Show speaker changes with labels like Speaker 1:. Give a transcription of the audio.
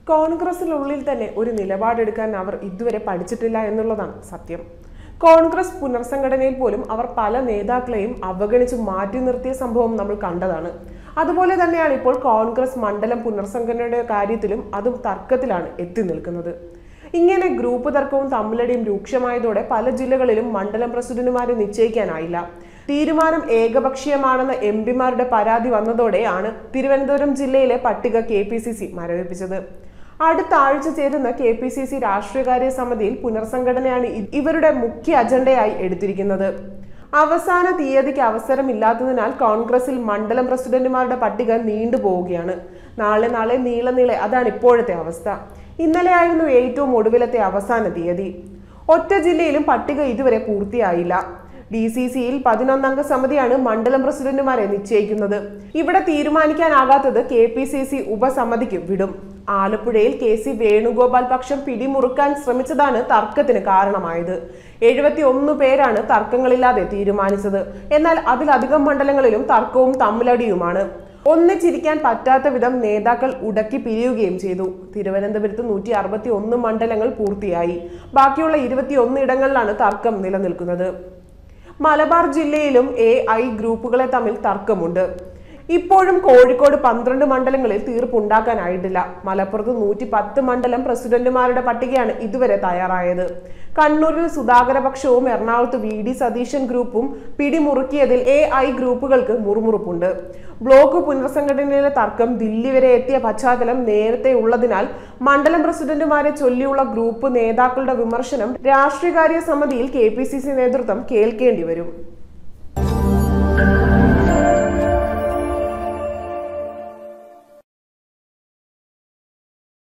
Speaker 1: കോൺഗ്രസിനുള്ളിൽ തന്നെ ഒരു നിലപാടെടുക്കാൻ അവർ ഇതുവരെ പഠിച്ചിട്ടില്ല എന്നുള്ളതാണ് സത്യം കോൺഗ്രസ് പുനർസംഘടനയിൽ പോലും അവർ പല നേതാക്കളെയും അവഗണിച്ച് മാറ്റി നിർത്തിയ സംഭവം നമ്മൾ കണ്ടതാണ് അതുപോലെ തന്നെയാണ് ഇപ്പോൾ കോൺഗ്രസ് മണ്ഡലം പുനർസംഘടനയുടെ കാര്യത്തിലും അതും തർക്കത്തിലാണ് എത്തി നിൽക്കുന്നത് ഇങ്ങനെ ഗ്രൂപ്പ് തർക്കവും തമ്മിലടിയും രൂക്ഷമായതോടെ പല ജില്ലകളിലും മണ്ഡലം പ്രസിഡന്റുമാരെ നിശ്ചയിക്കാനായില്ല തീരുമാനം ഏകപക്ഷീയമാണെന്ന എം പിമാരുടെ പരാതി വന്നതോടെയാണ് തിരുവനന്തപുരം ജില്ലയിലെ പട്ടിക കെ പി സി സി മരവിപ്പിച്ചത് അടുത്ത ആഴ്ച ചേരുന്ന കെ പി സി സി രാഷ്ട്രീയകാര്യ സമിതിയിൽ പുനർസംഘടനയാണ് ഇ- ഇവരുടെ മുഖ്യ അജണ്ടയായി എടുത്തിരിക്കുന്നത് അവസാന തീയതിക്ക് അവസരമില്ലാത്തതിനാൽ കോൺഗ്രസിൽ മണ്ഡലം പ്രസിഡന്റുമാരുടെ പട്ടിക നീണ്ടുപോവുകയാണ് നാളെ നാളെ നീളെ നീളെ അതാണ് ഇപ്പോഴത്തെ അവസ്ഥ ഇന്നലെയായിരുന്നു ഏറ്റവും ഒടുവിലത്തെ അവസാന തീയതി ഒറ്റ ജില്ലയിലും പട്ടിക ഇതുവരെ പൂർത്തിയായില്ല ഡി സി സിയിൽ പതിനൊന്നംഗ സമിതിയാണ് മണ്ഡലം പ്രസിഡന്റുമാരെ നിശ്ചയിക്കുന്നത് ഇവിടെ തീരുമാനിക്കാനാകാത്തത് കെ പി സി സി ഉപസമിതിക്ക് വിടും ആലപ്പുഴയിൽ കെ സി വേണുഗോപാൽ പക്ഷം പിടിമുറുക്കാൻ ശ്രമിച്ചതാണ് തർക്കത്തിന് കാരണമായത് എഴുപത്തി ഒന്ന് പേരാണ് തർക്കങ്ങളില്ലാതെ തീരുമാനിച്ചത് എന്നാൽ അതിലധികം മണ്ഡലങ്ങളിലും തർക്കവും തമ്മിലടിയുമാണ് ഒന്നിച്ചിരിക്കാൻ പറ്റാത്ത വിധം നേതാക്കൾ ഉടക്കി പിരിയുകയും ചെയ്തു തിരുവനന്തപുരത്ത് നൂറ്റി അറുപത്തി ഒന്ന് മണ്ഡലങ്ങൾ പൂർത്തിയായി ബാക്കിയുള്ള ഇരുപത്തി ഒന്ന് ഇടങ്ങളിലാണ് തർക്കം നിലനിൽക്കുന്നത് മലബാർ ജില്ലയിലും എ ഐ ഗ്രൂപ്പുകളെ തമ്മിൽ തർക്കമുണ്ട് ഇപ്പോഴും കോഴിക്കോട് പന്ത്രണ്ട് മണ്ഡലങ്ങളിൽ തീർപ്പുണ്ടാക്കാനായിട്ടില്ല മലപ്പുറത്ത് നൂറ്റി പത്ത് മണ്ഡലം പ്രസിഡന്റുമാരുടെ പട്ടികയാണ് ഇതുവരെ തയ്യാറായത് കണ്ണൂരിൽ സുധാകര പക്ഷവും എറണാകുളത്ത് വി ഡി സതീശൻ ഗ്രൂപ്പും പിടിമുറുക്കിയതിൽ എ ഐ ഗ്രൂപ്പുകൾക്ക് മുറുമുറുപ്പുണ്ട് ബ്ലോക്ക് പുനർസംഘടനയിലെ തർക്കം ദില്ലി വരെ എത്തിയ പശ്ചാത്തലം നേരത്തെ ഉള്ളതിനാൽ മണ്ഡലം പ്രസിഡന്റുമാരെ ചൊല്ലിയുള്ള ഗ്രൂപ്പ് നേതാക്കളുടെ വിമർശനം രാഷ്ട്രീയകാര്യ സമിതിയിൽ കെ പി സി സി നേതൃത്വം കേൾക്കേണ്ടി വരും